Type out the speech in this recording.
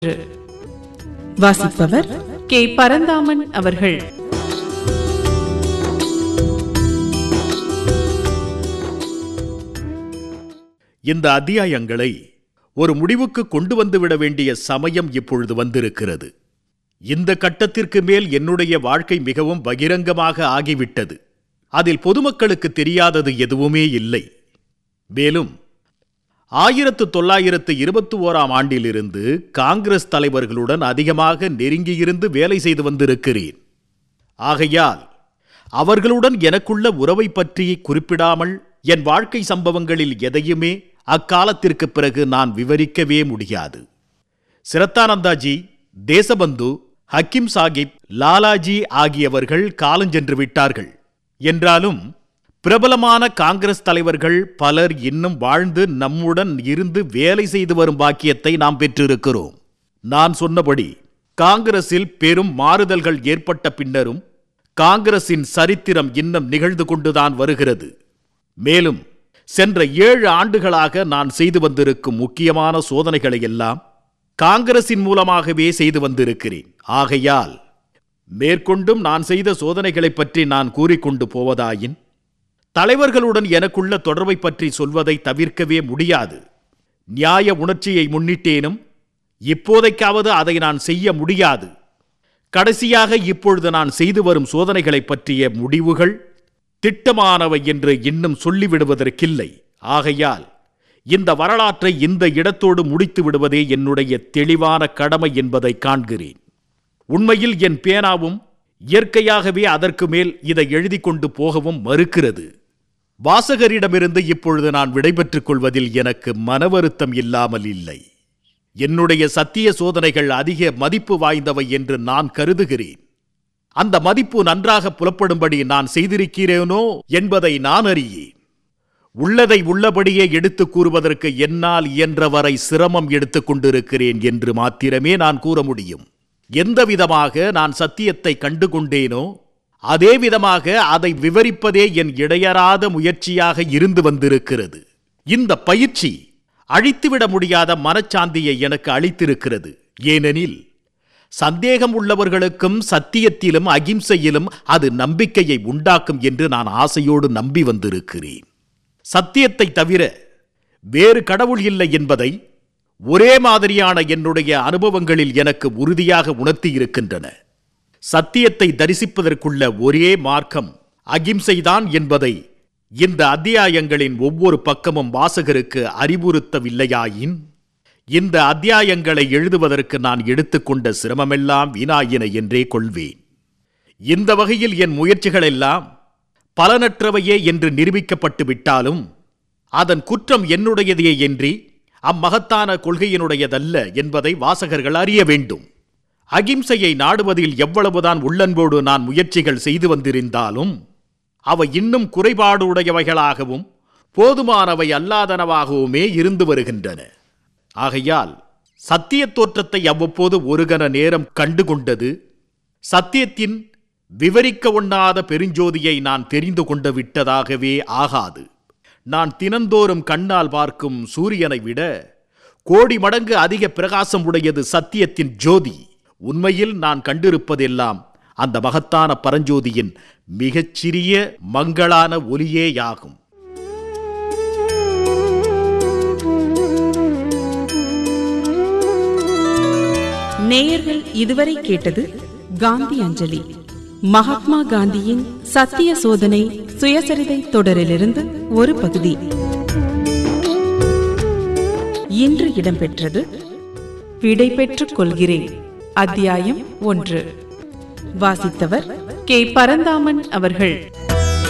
வாசிப்பவர் கே பரந்தாமன் அவர்கள் இந்த அத்தியாயங்களை ஒரு முடிவுக்கு கொண்டு வந்துவிட வேண்டிய சமயம் இப்பொழுது வந்திருக்கிறது இந்த கட்டத்திற்கு மேல் என்னுடைய வாழ்க்கை மிகவும் பகிரங்கமாக ஆகிவிட்டது அதில் பொதுமக்களுக்கு தெரியாதது எதுவுமே இல்லை மேலும் ஆயிரத்து தொள்ளாயிரத்து இருபத்தி ஓராம் ஆண்டிலிருந்து காங்கிரஸ் தலைவர்களுடன் அதிகமாக நெருங்கியிருந்து வேலை செய்து வந்திருக்கிறேன் ஆகையால் அவர்களுடன் எனக்குள்ள உறவை பற்றி குறிப்பிடாமல் என் வாழ்க்கை சம்பவங்களில் எதையுமே அக்காலத்திற்கு பிறகு நான் விவரிக்கவே முடியாது சிரத்தானந்தாஜி தேசபந்து ஹக்கிம் சாகிப் லாலாஜி ஆகியவர்கள் காலஞ்சென்று விட்டார்கள் என்றாலும் பிரபலமான காங்கிரஸ் தலைவர்கள் பலர் இன்னும் வாழ்ந்து நம்முடன் இருந்து வேலை செய்து வரும் பாக்கியத்தை நாம் பெற்றிருக்கிறோம் நான் சொன்னபடி காங்கிரஸில் பெரும் மாறுதல்கள் ஏற்பட்ட பின்னரும் காங்கிரசின் சரித்திரம் இன்னும் நிகழ்ந்து கொண்டுதான் வருகிறது மேலும் சென்ற ஏழு ஆண்டுகளாக நான் செய்து வந்திருக்கும் முக்கியமான சோதனைகளை எல்லாம் காங்கிரசின் மூலமாகவே செய்து வந்திருக்கிறேன் ஆகையால் மேற்கொண்டும் நான் செய்த சோதனைகளைப் பற்றி நான் கூறிக்கொண்டு போவதாயின் தலைவர்களுடன் எனக்குள்ள தொடர்பை பற்றி சொல்வதை தவிர்க்கவே முடியாது நியாய உணர்ச்சியை முன்னிட்டேனும் இப்போதைக்காவது அதை நான் செய்ய முடியாது கடைசியாக இப்பொழுது நான் செய்து வரும் சோதனைகளைப் பற்றிய முடிவுகள் திட்டமானவை என்று இன்னும் சொல்லிவிடுவதற்கில்லை ஆகையால் இந்த வரலாற்றை இந்த இடத்தோடு முடித்து விடுவதே என்னுடைய தெளிவான கடமை என்பதை காண்கிறேன் உண்மையில் என் பேனாவும் இயற்கையாகவே அதற்கு மேல் இதை எழுதி கொண்டு போகவும் மறுக்கிறது வாசகரிடமிருந்து இப்பொழுது நான் விடைபெற்றுக் கொள்வதில் எனக்கு மனவருத்தம் இல்லாமல் இல்லை என்னுடைய சத்திய சோதனைகள் அதிக மதிப்பு வாய்ந்தவை என்று நான் கருதுகிறேன் அந்த மதிப்பு நன்றாக புலப்படும்படி நான் செய்திருக்கிறேனோ என்பதை நான் அறியேன் உள்ளதை உள்ளபடியே எடுத்துக் கூறுவதற்கு என்னால் இயன்றவரை சிரமம் எடுத்துக் கொண்டிருக்கிறேன் என்று மாத்திரமே நான் கூற முடியும் எந்த விதமாக நான் சத்தியத்தை கண்டு கொண்டேனோ அதே விதமாக அதை விவரிப்பதே என் இடையறாத முயற்சியாக இருந்து வந்திருக்கிறது இந்த பயிற்சி அழித்துவிட முடியாத மனச்சாந்தியை எனக்கு அளித்திருக்கிறது ஏனெனில் சந்தேகம் உள்ளவர்களுக்கும் சத்தியத்திலும் அகிம்சையிலும் அது நம்பிக்கையை உண்டாக்கும் என்று நான் ஆசையோடு நம்பி வந்திருக்கிறேன் சத்தியத்தை தவிர வேறு கடவுள் இல்லை என்பதை ஒரே மாதிரியான என்னுடைய அனுபவங்களில் எனக்கு உறுதியாக உணர்த்தி இருக்கின்றன சத்தியத்தை தரிசிப்பதற்குள்ள ஒரே மார்க்கம் அகிம்சைதான் என்பதை இந்த அத்தியாயங்களின் ஒவ்வொரு பக்கமும் வாசகருக்கு அறிவுறுத்தவில்லையாயின் இந்த அத்தியாயங்களை எழுதுவதற்கு நான் எடுத்துக்கொண்ட சிரமமெல்லாம் வீணாயின என்றே கொள்வேன் இந்த வகையில் என் முயற்சிகளெல்லாம் பலனற்றவையே என்று நிரூபிக்கப்பட்டு விட்டாலும் அதன் குற்றம் என்னுடையதே என்றி அம்மகத்தான கொள்கையினுடையதல்ல என்பதை வாசகர்கள் அறிய வேண்டும் அகிம்சையை நாடுவதில் எவ்வளவுதான் உள்ளன்போடு நான் முயற்சிகள் செய்து வந்திருந்தாலும் அவை இன்னும் குறைபாடு உடையவைகளாகவும் போதுமானவை அல்லாதனவாகவுமே இருந்து வருகின்றன ஆகையால் சத்திய தோற்றத்தை அவ்வப்போது ஒரு கண நேரம் கண்டு கொண்டது சத்தியத்தின் விவரிக்க ஒண்ணாத பெருஞ்சோதியை நான் தெரிந்து கொண்டு விட்டதாகவே ஆகாது நான் தினந்தோறும் கண்ணால் பார்க்கும் சூரியனை விட கோடி மடங்கு அதிக பிரகாசம் உடையது சத்தியத்தின் ஜோதி உண்மையில் நான் கண்டிருப்பதெல்லாம் அந்த மகத்தான பரஞ்சோதியின் மிகச்சிறிய மங்களான ஒலியேயாகும் நேயர்கள் இதுவரை கேட்டது காந்தி அஞ்சலி மகாத்மா காந்தியின் சத்திய சோதனை சுயசரிதை தொடரிலிருந்து ஒரு பகுதி இன்று இடம்பெற்றது விடை பெற்றுக் கொள்கிறேன் அத்தியாயம் ஒன்று வாசித்தவர் கே பரந்தாமன் அவர்கள்